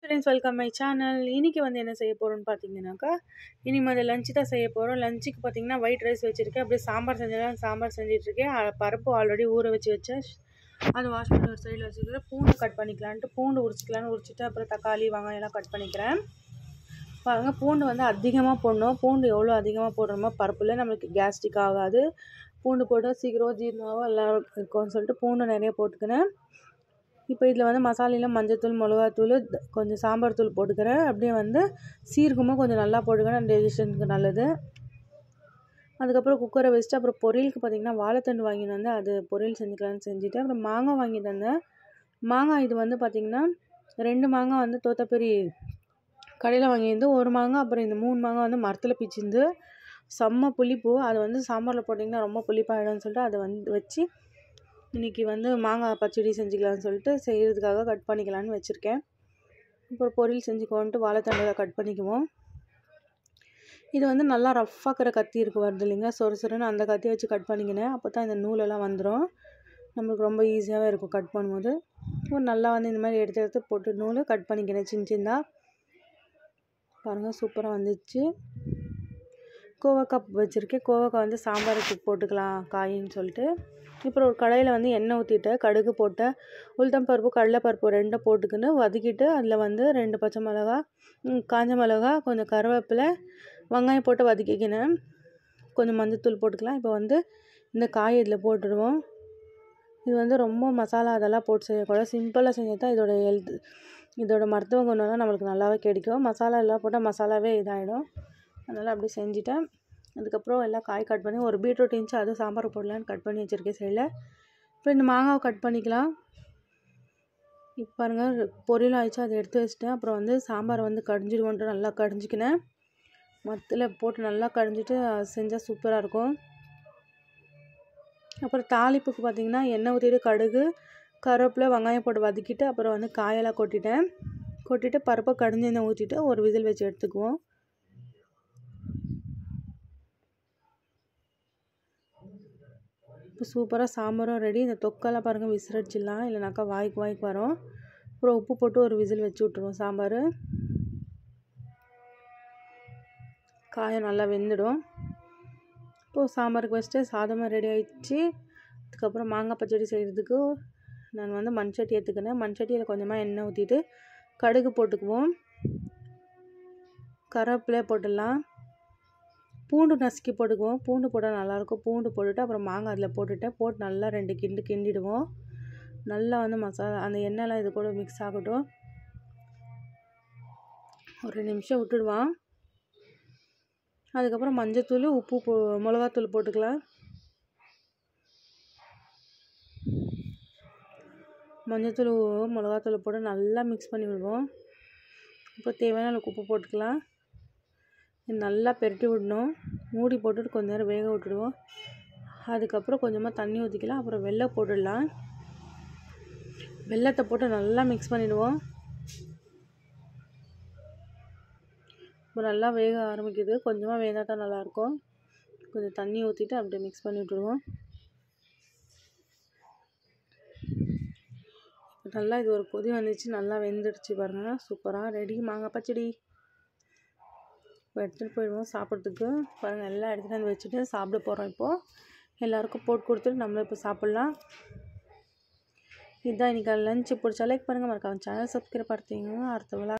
friends welcome my channel இன்றைக்கி வந்து என்ன செய்ய போகிறோம்னு பார்த்தீங்கன்னாக்கா இனிமேல் லஞ்சு தான் செய்ய போகிறோம் லஞ்சுக்கு பார்த்தீங்கன்னா ஒயிட் ரைஸ் வச்சுருக்கேன் அப்படியே சாம்பார் செஞ்சதான் சாம்பார் செஞ்சிட்ருக்கேன் அ- பருப்பு ஆல்ரெடி ஊற வச்சு வச்சேன் அதை வாஷ் பண்ணி ஒரு சைடில் வச்சுக்கிறேன் பூண்டு கட் பண்ணிக்கலான்ட்டு பூண்டு உரிச்சிக்கலான்னு உரிச்சிட்டு அப்புறம் தக்காளி வெங்காயம் எல்லாம் கட் பண்ணிக்கிறேன் பாருங்கள் பூண்டு வந்து அதிகமாக போடணும் பூண்டு எவ்வளோ அதிகமாக போடுறோமோ பருப்பில் நம்மளுக்கு கேஸ்ட்ரிக் ஆகாது பூண்டு போட்டால் சீக்கிரம் ஜீரணமாகவும் எல்லாம் இருக்கும்னு சொல்லிட்டு பூண்டு நிறைய போட்டுக்கிறேன் இப்போ இதில் வந்து மசாலையில் மஞ்சத்தூள் மிளகாத்தூள் த- கொஞ்சம் சாம்பார் தூள் போட்டுக்கிறேன் அப்படியே வந்து சீரகமும் கொஞ்சம் நல்லா போட்டுக்கிறேன் டைஜஷனுக்கு நல்லது அதுக்கப்புறம் குக்கரை வச்சுட்டு அப்புறம் பொரியலுக்கு பார்த்தீங்கன்னா வாழைத்தண்டு வாங்கிட்டு வந்து அது பொரியல் செஞ்சுக்கலான்னு செஞ்சுட்டு அப்புறம் மாங்காய் வாங்கிட்டு வந்தேன் மாங்காய் இது வந்து பார்த்திங்கன்னா ரெண்டு மாங்காய் வந்து தோத்தப்பெரி கடையில் வாங்கியிருந்து ஒரு மாங்காய் அப்புறம் இந்த மூணு மாங்காய் வந்து மரத்தில் பிச்சிருந்து செம்ம புளிப்பு அதை வந்து சாம்பாரில் போட்டிங்கன்னா ரொம்ப புளிப்பாயிடும்னு சொல்லிட்டு அதை வந்து வச்சு இன்றைக்கி வந்து மாங்காய் பச்சடி செஞ்சுக்கலாம்னு சொல்லிட்டு செய்கிறதுக்காக கட் பண்ணிக்கலான்னு வச்சுருக்கேன் அப்புறம் பொரியல் செஞ்சுக்கோன்ட்டு வாழைத்தண்டை கட் பண்ணிக்குவோம் இது வந்து நல்லா ரஃப்பாக்கிற கத்தி இருக்கு வருது இல்லைங்க சொறு சொருன்னு அந்த கத்தி வச்சு கட் பண்ணிக்கினேன் அப்போ தான் இந்த நூலெல்லாம் வந்துடும் நம்மளுக்கு ரொம்ப ஈஸியாகவே இருக்கும் கட் பண்ணும்போது ஒரு நல்லா வந்து இந்த மாதிரி எடுத்து எடுத்து போட்டு நூல் கட் பண்ணிக்கினேன் சின்ன சின்னதாக பாருங்கள் சூப்பராக வந்துச்சு கோவக்காய் வச்சுருக்கேன் கோவக்காய் வந்து சாம்பாருக்கு போட்டுக்கலாம் காயின்னு சொல்லிட்டு அப்புறம் ஒரு கடாயில் வந்து எண்ணெய் ஊற்றிட்டு கடுகு போட்டேன் உளுத்தம்பருப்பு கடலைப்பருப்பு ரெண்டும் போட்டுக்கின்னு வதக்கிட்டு அதில் வந்து ரெண்டு பச்சை மிளகா ம், காஞ்ச மிளகா கொஞ்சம் கருவேப்பிலை வெங்காயம் போட்டு வதக்கிக்கினேன் கொஞ்சம் மஞ்சத்தூள் போட்டுக்கலாம் இப்போ வந்து இந்த காய் இதில் போட்டுடுவோம் இது வந்து ரொம்ப மசாலா அதெல்லாம் போட்டு செய்யக்கூடாது சிம்பிளாக செஞ்சால் தான் இதோட ஹெல்த் இதோட மருத்துவ குணம்லாம் நம்மளுக்கு நல்லாவே கிடைக்கும் மசாலா எல்லாம் போட்டால் மசாலாவே இதாகிடும் அதனால் அப்படி செஞ்சுட்டேன் அதுக்கப்புறம் எல்லாம் காய் கட் பண்ணி ஒரு பீட்ரூட் இருந்துச்சு அதுவும் சாம்பார் போடலான்னு கட் பண்ணி வச்சுருக்கேன் சைடில் அப்புறம் இந்த மாங்காவை கட் பண்ணிக்கலாம் இப்போ பாருங்கள் பொரியல் ஆயிடுச்சு அதை எடுத்து வச்சுட்டேன் அப்புறம் வந்து சாம்பார் வந்து கடிஞ்சிடுவோன்ட்டு நல்லா கடிஞ்சிக்கினேன் மத்தில் போட்டு நல்லா கடிஞ்சிட்டு செஞ்சால் சூப்பராக இருக்கும் அப்புறம் தாளிப்புக்கு பார்த்தீங்கன்னா எண்ணெய் ஊற்றிட்டு கடுகு கருவேப்பிலை வெங்காயம் போட்டு வதக்கிட்டு அப்புறம் வந்து காயெல்லாம் கொட்டிட்டேன் கொட்டிட்டு பருப்பை கடிஞ்ச எண்ணெய் ஊற்றிட்டு ஒரு விசில் வச்சு எடுத்துக்குவோம் இப்போ சூப்பராக சாம்பாரும் ரெடி இந்த தொக்கெல்லாம் பாருங்கள் விசிறடிச்சிடலாம் இல்லைனாக்கா வாய்க்கு வாய்க்கு வரும் அப்புறம் உப்பு போட்டு ஒரு விசில் வச்சு விட்ருவோம் சாம்பார் காயம் நல்லா வெந்துடும் இப்போது சாம்பாருக்கு வச்சுட்டு சாதமாக ரெடி ஆயிடுச்சு அதுக்கப்புறம் மாங்காய் பச்சடி செய்கிறதுக்கு நான் வந்து மண் சட்டி எடுத்துக்கினேன் மண் சட்டியில் கொஞ்சமாக எண்ணெய் ஊற்றிட்டு கடுகு போட்டுக்குவோம் கருவேப்பிலை போட்டுடலாம் பூண்டு நசுக்கி போட்டுக்குவோம் பூண்டு போட்டால் நல்லாயிருக்கும் பூண்டு போட்டுட்டு அப்புறம் மாங்காய் அதில் போட்டுட்டேன் போட்டு நல்லா ரெண்டு கிண்டு கிண்டிடுவோம் நல்லா வந்து மசாலா அந்த எண்ணெய்லாம் இது கூட மிக்ஸ் ஆகட்டும் ஒரு ரெண்டு நிமிஷம் விட்டுடுவான் அதுக்கப்புறம் மஞ்சத்தூள் உப்பு போ மிளகாத்தூள் போட்டுக்கலாம் மஞ்சத்தூள் மிளகாத்தூள் போட்டு நல்லா மிக்ஸ் பண்ணி விடுவோம் அப்புறம் தேவையான அளவுக்கு உப்பு போட்டுக்கலாம் இது நல்லா பெரட்டி விடணும் மூடி போட்டுட்டு கொஞ்ச நேரம் வேக விட்டுடுவோம் அதுக்கப்புறம் கொஞ்சமாக தண்ணி ஊற்றிக்கலாம் அப்புறம் வெல்லம் போட்டுடலாம் வெல்லத்தை போட்டு நல்லா மிக்ஸ் பண்ணிடுவோம் இப்போ நல்லா வேக ஆரம்பிக்குது கொஞ்சமாக வேகால் தான் நல்லாயிருக்கும் கொஞ்சம் தண்ணி ஊற்றிட்டு அப்படியே மிக்ஸ் பண்ணி விட்டுருவோம் நல்லா இது ஒரு கொதி வந்துச்சு நல்லா வெந்துடுச்சு பாருங்கள் சூப்பராக ரெடி மாங்காய் பச்சடி இப்போ எடுத்துகிட்டு போயிடுவோம் சாப்பிட்றதுக்கு பாருங்கள் எல்லாம் எடுத்துகிட்டு வந்து வச்சுட்டு சாப்பிட போகிறோம் இப்போது எல்லாருக்கும் போட்டு கொடுத்துட்டு நம்மளும் இப்போ சாப்பிட்லாம் இதுதான் இன்றைக்கி லஞ்சு பிடிச்சா லைக் பண்ணுங்கள் மறக்காம சேனல் சப்ஸ்கிரைப் பார்த்தீங்கன்னா அடுத்த விழா